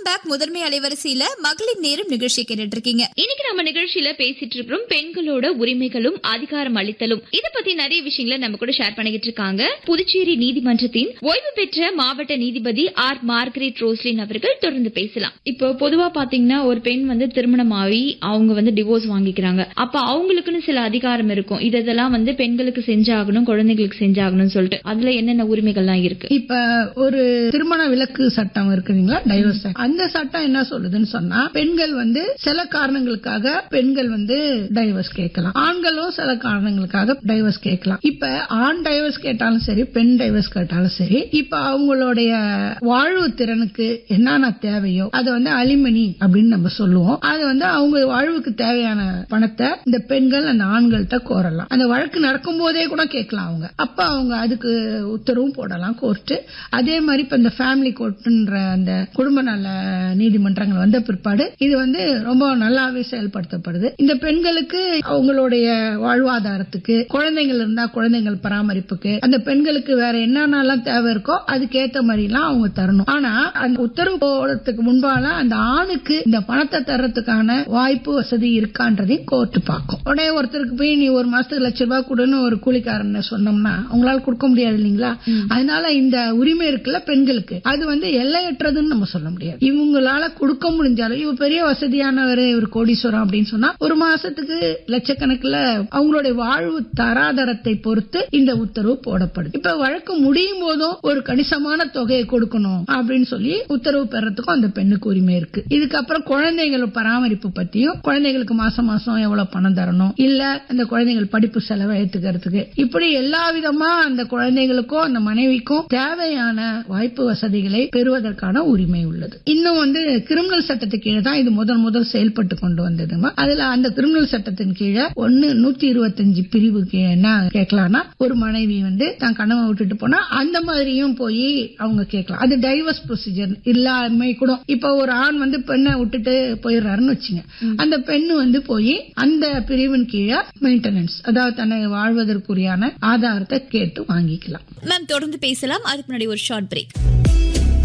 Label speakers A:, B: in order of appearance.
A: back முதன்மை அலைவரிசையில மகளிர் நேரம் நிகழ்ச்சி கேட்டுட்டு இருக்கீங்க
B: இன்னைக்கு நம்ம நிகழ்ச்சியில பேசிட்டு இருக்கிறோம் பெண்களோட உரிமைகளும் அதிகாரம் அளித்தலும் இத பத்தி நிறைய விஷயங்களை நம்ம கூட ஷேர் பண்ணிக்கிட்டு இருக்காங்க புதுச்சேரி நீதிமன்றத்தின் ஓய்வு பெற்ற மாவட்ட நீதிபதி ஆர் மார்கரெட் ரோஸ்லின் அவர்கள் தொடர்ந்து பேசலாம்
C: இப்போ பொதுவா பாத்தீங்கன்னா ஒரு பெண் வந்து திருமணம் ஆகி அவங்க வந்து டிவோர்ஸ் வாங்கிக்கிறாங்க அப்ப அவங்களுக்குன்னு சில அதிகாரம் இருக்கும் இது இதெல்லாம் வந்து பெண்களுக்கு செஞ்சாகணும் குழந்தைகளுக்கு செஞ்சாகணும்னு சொல்லிட்டு அதுல என்னென்ன உரிமைகள்லாம் இருக்கு
D: இப்ப ஒரு திருமண விலக்கு சட்டம் இருக்குங்களா டைவர்ஸ் அந்த சட்டம் என்ன சொல்லுதுன்னு சொன்னா பெண்கள் வந்து சில காரணங்களுக்காக பெண்கள் வந்து டைவர்ஸ் கேட்கலாம் ஆண்களும் சில காரணங்களுக்காக டைவர்ஸ் கேட்கலாம் இப்ப ஆண் டைவர்ஸ் கேட்டாலும் சரி பெண் டைவர்ஸ் கேட்டாலும் சரி இப்ப அவங்களுடைய வாழ்வு திறனுக்கு என்னென்ன தேவையோ அதை வந்து அலிமணி அப்படின்னு நம்ம சொல்லுவோம் அது வந்து அவங்க வாழ்வுக்கு தேவையான பணத்தை இந்த பெண்கள் அந்த ஆண்கள்ட்ட கோரலாம் அந்த வழக்கு நடக்கும் போதே கூட கேட்கலாம் அவங்க அப்ப அவங்க அதுக்கு உத்தரவும் போடலாம் கோர்ட்டு அதே மாதிரி இப்ப இந்த ஃபேமிலி கோர்ட்டுன்ற அந்த குடும்ப நல நீதிமன்றங்கள் வந்த பிற்பாடு இது வந்து ரொம்ப நல்லாவே செயல்படுத்தப்படுது இந்த பெண்களுக்கு அவங்களுடைய வாழ்வாதாரத்துக்கு குழந்தைகள் இருந்தா குழந்தைகள் பராமரிப்புக்கு அந்த பெண்களுக்கு வேற என்னென்னலாம் தேவை இருக்கோ அதுக்கேத்த மாதிரி எல்லாம் அவங்க தரணும் ஆனா அந்த உத்தரவு போடுறதுக்கு முன்பால அந்த ஆணுக்கு இந்த பணத்தை தர்றதுக்கான வாய்ப்பு வசதி இருக்கான்றதையும் கோர்ட்டு பார்க்கும் உடனே ஒருத்தருக்கு போய் நீ ஒரு மாசத்துக்கு லட்ச ரூபாய் கொடுன்னு ஒரு கூலிக்காரன் சொன்னோம்னா அவங்களால கொடுக்க முடியாது இல்லைங்களா அதனால இந்த உரிமை இருக்குல்ல பெண்களுக்கு அது வந்து எல்லையற்றதுன்னு நம்ம சொல்ல முடியாது இவங்களால கொடுக்க முடிஞ்சாலும் இவ பெரிய வசதியானவர் இவர் கோடீஸ்வரம் அப்படின்னு சொன்னா ஒரு மாசத்துக்கு லட்சக்கணக்கில் அவங்களுடைய வாழ்வு தராதரத்தை பொறுத்து இந்த உத்தரவு போடப்படுது இப்ப வழக்கு முடியும் போதும் ஒரு கணிசமான தொகையை கொடுக்கணும் அப்படின்னு சொல்லி உத்தரவு பெறத்துக்கும் அந்த பெண்ணுக்கு உரிமை இருக்கு இதுக்கப்புறம் குழந்தைகள் பராமரிப்பு பத்தியும் குழந்தைகளுக்கு மாசம் மாசம் எவ்வளவு பணம் தரணும் இல்ல அந்த குழந்தைகள் படிப்பு செலவை ஏத்துக்கிறதுக்கு இப்படி எல்லா விதமா அந்த குழந்தைகளுக்கும் அந்த மனைவிக்கும் தேவையான வாய்ப்பு வசதிகளை பெறுவதற்கான உரிமை உள்ளது இன்னும் வந்து கிரிமினல் சட்டத்துக்கு கீழே தான் இது முதல் முதல் செயல்பட்டு கொண்டு வந்ததுமா அதுல அந்த கிரிமினல் சட்டத்தின் கீழே ஒன்னு நூத்தி இருபத்தஞ்சு பிரிவுக்கு என்ன கேட்கலாம்னா ஒரு மனைவி வந்து தான் கணவன் விட்டுட்டு போனா அந்த மாதிரியும் போய் அவங்க கேட்கலாம் அது டைவர்ஸ் ப்ரொசீஜர் இல்லாம கூட இப்ப ஒரு ஆண் வந்து பெண்ணை விட்டுட்டு போயிடுறாருன்னு வச்சுங்க அந்த பெண்ணு வந்து போய் அந்த பிரிவின் கீழே மெயின்டெனன்ஸ் அதாவது தன்னை வாழ்வதற்குரியான ஆதாரத்தை கேட்டு வாங்கிக்கலாம்
A: மேம் தொடர்ந்து பேசலாம் அதுக்கு முன்னாடி ஒரு ஷார்ட் பிரேக்